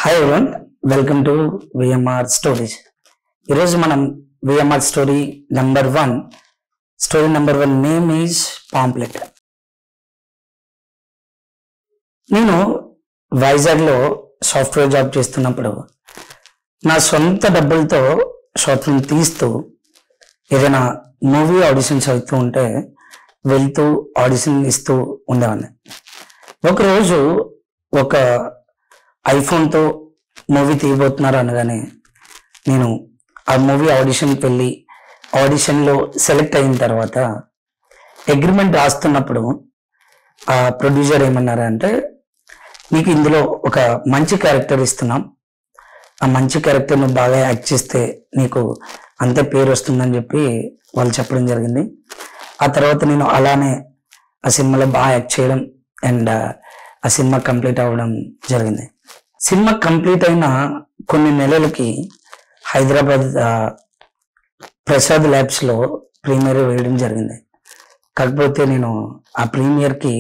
hi everyone welcome to VMR stories ఈరోజు మనం VMR story number one story number one name is pamphlet నేను వైజాగ్లో software job చేస్తున్నప్పుడు నా సొంత డబ్బులతో షార్ట్ ఫిల్మ్ తీస్తూ ఏదైనా మూవీ ఆడిషన్స్ అవుతూ ఉంటే వెళ్తూ ఆడిషన్ ఇస్తూ ఉండేవాడిని ఒకరోజు ఒక ఐఫోన్తో మూవీ తీయబోతున్నారు అనగానే నేను ఆ మూవీ ఆడిషన్కి వెళ్ళి ఆడిషన్లో సెలెక్ట్ అయిన తర్వాత అగ్రిమెంట్ రాస్తున్నప్పుడు ఆ ప్రొడ్యూసర్ ఏమన్నారంటే నీకు ఇందులో ఒక మంచి క్యారెక్టర్ ఇస్తున్నాం ఆ మంచి క్యారెక్టర్ నువ్వు బాగా యాక్ట్ చేస్తే నీకు అంతే పేరు వస్తుందని చెప్పి వాళ్ళు చెప్పడం జరిగింది ఆ తర్వాత నేను అలానే ఆ సినిమాలో బాగా యాక్ట్ చేయడం అండ్ ఆ సినిమా కంప్లీట్ అవ్వడం జరిగింది సినిమా కంప్లీట్ అయిన కొన్ని నెలలకి హైదరాబాద్ ఆ, ప్రసాద్ ల్యాబ్స్ లో ప్రీమియర్ వేయడం జరిగింది కాకపోతే నేను ఆ ప్రీమియర్ కి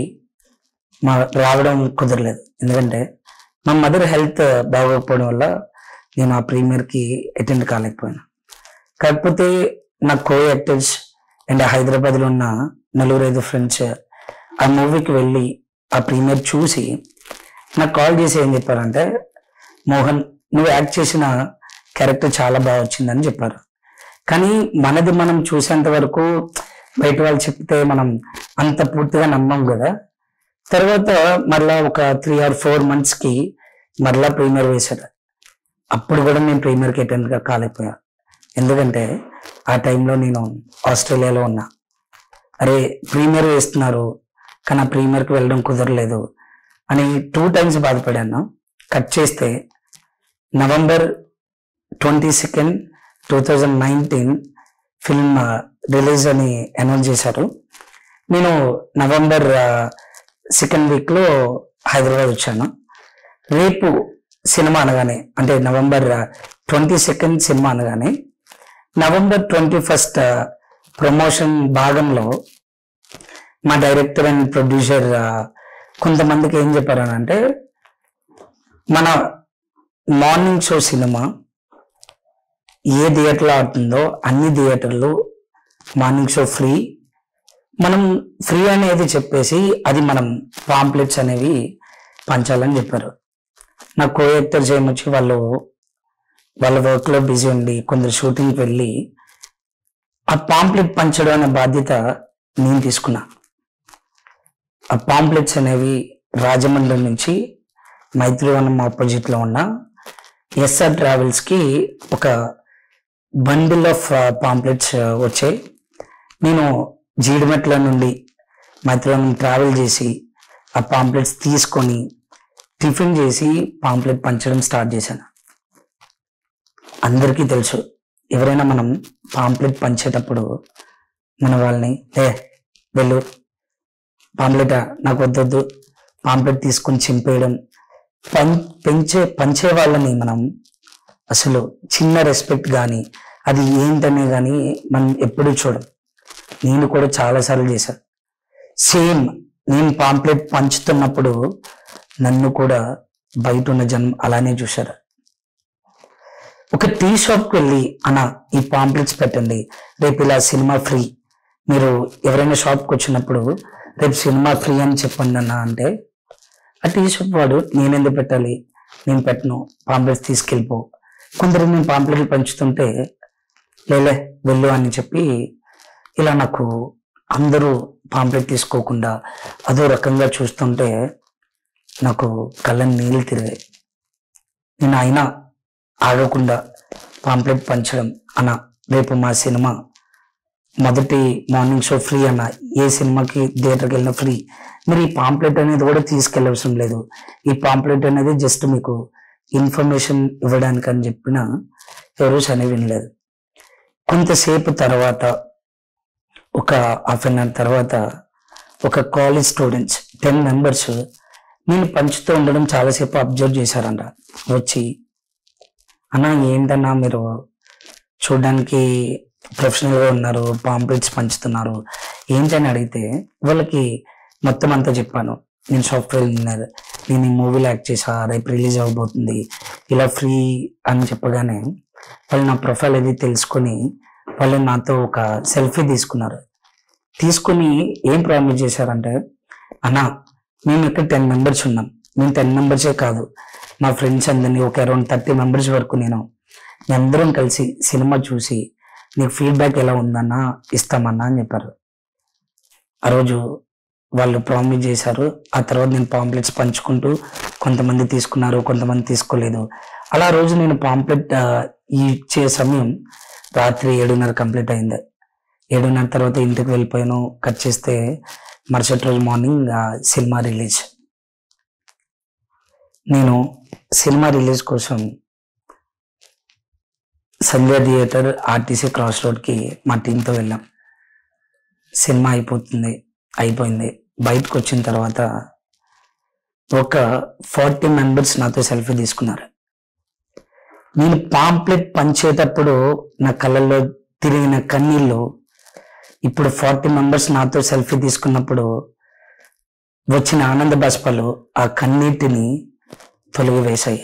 మా రావడం కుదరలేదు ఎందుకంటే మా మదర్ హెల్త్ బాగోకపోవడం వల్ల నేను ఆ ప్రీమియర్ కి అటెండ్ కాలేకపోయాను కాకపోతే నా కో యాక్టర్స్ అండ్ హైదరాబాద్ లో ఉన్న నలుగురు ఐదు ఫ్రెండ్స్ ఆ మూవీకి వెళ్ళి ఆ ప్రీమియర్ చూసి నాకు కాల్ చేసి ఏం చెప్పారంటే మోహన్ నువ్వు యాక్ట్ చేసిన క్యారెక్టర్ చాలా బాగా వచ్చిందని చెప్పారు కానీ మనది మనం చూసేంత వరకు బయట వాళ్ళు చెప్తే మనం అంత పూర్తిగా నమ్మం కదా తర్వాత మరలా ఒక త్రీ ఆర్ ఫోర్ మంత్స్ కి మరలా ప్రీమియర్ వేశారు అప్పుడు కూడా నేను ప్రీమియర్కి అటెండ్ గా కాలేకపోయా ఎందుకంటే ఆ టైంలో నేను ఆస్ట్రేలియాలో ఉన్నా అరే ప్రీమియర్ వేస్తున్నారు కానీ ఆ ప్రీమియర్కి వెళ్ళడం కుదరలేదు అని టూ టైమ్స్ బాధపడాను కట్ చేస్తే November twenty second two thousand nineteen film release అని అనౌన్స్ చేశారు నేను నవంబర్ సెకండ్ వీక్లో హైదరాబాద్ వచ్చాను రేపు సినిమా అనగానే అంటే నవంబర్ ట్వంటీ సెకండ్ సినిమా అనగానే నవంబర్ ట్వంటీ ఫస్ట్ ప్రమోషన్ భాగంలో మా డైరెక్టర్ అండ్ ప్రొడ్యూసర్ కొంతమందికి ఏం చెప్పారనంటే మన మార్నింగ్ షో సినిమా ఏ థియేటర్లో ఆడుతుందో అన్ని థియేటర్లు మార్నింగ్ షో ఫ్రీ మనం ఫ్రీ అనేది చెప్పేసి అది మనం పాంప్లెట్స్ అనేవి పంచాలని చెప్పారు నా కో యాక్టర్స్ ఏమొచ్చి వాళ్ళు వాళ్ళ వర్క్ లో బిజీ ఉండి కొందరు షూటింగ్కి వెళ్ళి ఆ పాంప్లెట్ పంచడం అనే బాధ్యత నేను తీసుకున్నా ఆ పాంప్లెట్స్ అనేవి రాజమండ్రి నుంచి మైత్రివనం ఆపోజిట్ లో ఉన్న ఎస్ఆర్ ట్రావెల్స్ కి ఒక బండిల్ ఆఫ్ పాంప్లెట్స్ వచ్చాయి నేను జీడిమెట్ల నుండి మైత్రివనం ట్రావెల్ చేసి ఆ పాంప్లెట్స్ తీసుకొని టిఫిన్ చేసి పాంప్లెట్ పంచడం స్టార్ట్ చేశాను అందరికీ తెలుసు ఎవరైనా మనం పాంప్లెట్ పంచేటప్పుడు మన వాళ్ళని ఏ వెళ్ళు పాంప్లెట్ నాకు వద్దొద్దు పాంప్లెట్ తీసుకొని చింపేయడం పం పెంచే పంచే వాళ్ళని మనం అసలు చిన్న రెస్పెక్ట్ కానీ అది ఏంటనే కానీ మనం ఎప్పుడూ చూడం నేను కూడా చాలాసార్లు చేశాను సేమ్ నేను పాంప్లెట్ పంచుతున్నప్పుడు నన్ను కూడా బయట ఉన్న జన్మ అలానే చూశారు ఒక టీ షాప్కి వెళ్ళి అన్న ఈ పాంప్లెట్స్ పెట్టండి రేపు ఇలా సినిమా ఫ్రీ మీరు ఎవరైనా షాప్కి వచ్చినప్పుడు రేపు సినిమా ఫ్రీ అని చెప్పండి అన్న అంటే ఆ టీ షాప్ వాడు నేను ఎందుకు పెట్టాలి నేను పెట్టను పాంప్లెట్స్ తీసుకెళ్ళిపో కొందరు నేను పాంప్లెట్లు పంచుతుంటే లేలే వెళ్ళు అని చెప్పి ఇలా నాకు అందరూ పాంప్లెట్ తీసుకోకుండా అదో రకంగా చూస్తుంటే నాకు కళ్ళని నీళ్ళు తిరిగాయి నేను అయినా ఆగకుండా పాంప్లెట్ పంచడం అన్న రేపు మా సినిమా మొదటి మార్నింగ్ షో ఫ్రీ అన్న ఏ సినిమాకి థియేటర్కి వెళ్ళినా ఫ్రీ మీరు ఈ పాంప్లెట్ అనేది కూడా తీసుకెళ్ళవసరం లేదు ఈ పాంప్లెట్ అనేది జస్ట్ మీకు ఇన్ఫర్మేషన్ ఇవ్వడానికి అని చెప్పిన ఎవరు చని వినలేదు కొంతసేపు తర్వాత ఒక హాఫ్ అన్ అవర్ తర్వాత ఒక కాలేజ్ స్టూడెంట్స్ టెన్ మెంబర్స్ నేను పంచుతూ ఉండడం చాలాసేపు అబ్జర్వ్ చేశారంట వచ్చి అన్న ఏంటన్నా మీరు చూడడానికి ప్రొఫెషనల్ గా ఉన్నారు పాంప్లెట్స్ పంచుతున్నారు ఏంటని అడిగితే వాళ్ళకి మొత్తం అంతా చెప్పాను నేను సాఫ్ట్వేర్ ఇంజనీర్ నేను ఈ మూవీలో యాక్ట్ చేసా రేపు రిలీజ్ అవబోతుంది ఇలా ఫ్రీ అని చెప్పగానే వాళ్ళు నా ప్రొఫైల్ అది తెలుసుకొని వాళ్ళు నాతో ఒక సెల్ఫీ తీసుకున్నారు తీసుకుని ఏం ప్రామిస్ చేశారంటే అన్నా మేము ఇక్కడ టెన్ మెంబర్స్ ఉన్నాం మేము టెన్ మెంబర్సే కాదు మా ఫ్రెండ్స్ అందరినీ ఒక అరౌండ్ థర్టీ మెంబర్స్ వరకు నేను మీ అందరం కలిసి సినిమా చూసి నీకు ఫీడ్బ్యాక్ ఎలా ఉందన్నా ఇస్తామన్నా అని చెప్పారు ఆ రోజు వాళ్ళు ప్రామిస్ చేశారు ఆ తర్వాత నేను పాంప్లెట్స్ పంచుకుంటూ కొంతమంది తీసుకున్నారు కొంతమంది తీసుకోలేదు అలా ఆ రోజు నేను పాంప్లెట్ ఇచ్చే సమయం రాత్రి ఏడున్నర కంప్లీట్ అయింది ఏడున్నర తర్వాత ఇంటికి వెళ్ళిపోయాను కట్ చేస్తే మరుసటి రోజు మార్నింగ్ సినిమా రిలీజ్ నేను సినిమా రిలీజ్ కోసం సంధ్య థియేటర్ ఆర్టీసీ క్రాస్ రోడ్కి మా టీంతో వెళ్ళాం సినిమా అయిపోతుంది అయిపోయింది బయటకు వచ్చిన తర్వాత ఒక ఫార్టీ మెంబర్స్ నాతో సెల్ఫీ తీసుకున్నారు నేను పాంప్లెట్ పంచేటప్పుడు నా కళ్ళల్లో తిరిగిన కన్నీళ్ళు ఇప్పుడు ఫార్టీ మెంబర్స్ నాతో సెల్ఫీ తీసుకున్నప్పుడు వచ్చిన ఆనంద బాష్పాలు ఆ కన్నీటిని తొలగి వేశాయి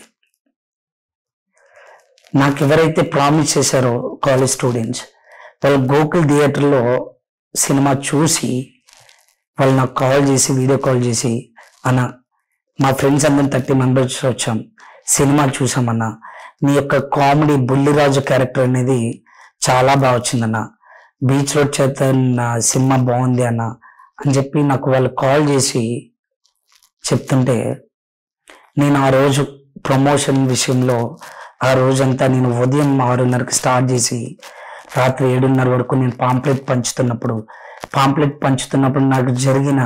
నాకు ఎవరైతే ప్రామిస్ చేశారో కాలేజ్ స్టూడెంట్స్ వాళ్ళు గోకుల్ థియేటర్లో సినిమా చూసి వాళ్ళు నాకు కాల్ చేసి వీడియో కాల్ చేసి అన్న మా ఫ్రెండ్స్ అందరం థర్టీ మెంబర్స్ వచ్చాం సినిమా చూసామన్న మీ యొక్క కామెడీ బుల్లిరాజు క్యారెక్టర్ అనేది చాలా బాగా వచ్చిందన్న బీచ్ రోడ్ చేత నా సినిమా బాగుంది అన్న అని చెప్పి నాకు వాళ్ళు కాల్ చేసి చెప్తుంటే నేను ఆ రోజు ప్రమోషన్ విషయంలో ఆ రోజంతా నేను ఉదయం ఆరున్నరకి స్టార్ట్ చేసి రాత్రి ఏడున్నర వరకు నేను పాంప్లెట్ పంచుతున్నప్పుడు పాంప్లెట్ పంచుతున్నప్పుడు నాకు జరిగిన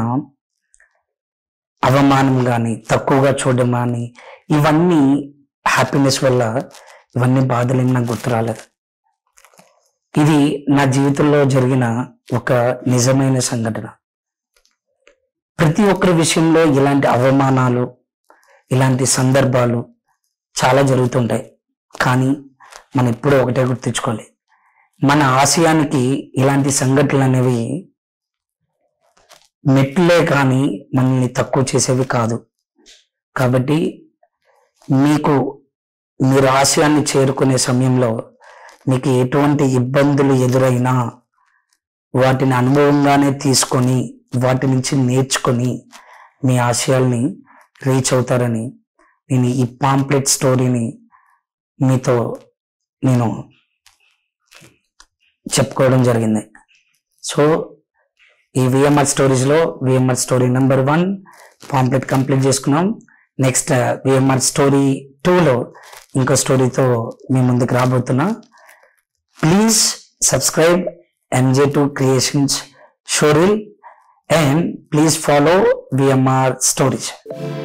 అవమానం కానీ తక్కువగా చూడడం కానీ ఇవన్నీ హ్యాపీనెస్ వల్ల ఇవన్నీ బాధలేమి నాకు గుర్తు రాలేదు ఇది నా జీవితంలో జరిగిన ఒక నిజమైన సంఘటన ప్రతి ఒక్కరి విషయంలో ఇలాంటి అవమానాలు ఇలాంటి సందర్భాలు చాలా జరుగుతుంటాయి కానీ మనం ఎప్పుడూ ఒకటే గుర్తుంచుకోవాలి మన ఆశయానికి ఇలాంటి సంఘటనలు అనేవి మెట్లే కానీ మనల్ని తక్కువ చేసేవి కాదు కాబట్టి మీకు మీరు ఆశయాన్ని చేరుకునే సమయంలో మీకు ఎటువంటి ఇబ్బందులు ఎదురైనా వాటిని అనుభవంగానే తీసుకొని వాటి నుంచి నేర్చుకొని మీ ఆశయాల్ని రీచ్ అవుతారని నేను ఈ పాంప్లెట్ స్టోరీని మీతో నేను చెప్పుకోవడం జరిగింది సో ఈ విఎంఆర్ స్టోరీస్లో VMR story number one pamphlet complete చేసుకున్నాం నెక్స్ట్ విఎంఆర్ స్టోరీ టూలో ఇంకో స్టోరీతో మీ ముందుకు రాబోతున్నా please subscribe MJ two creations showreel and please follow VMR stories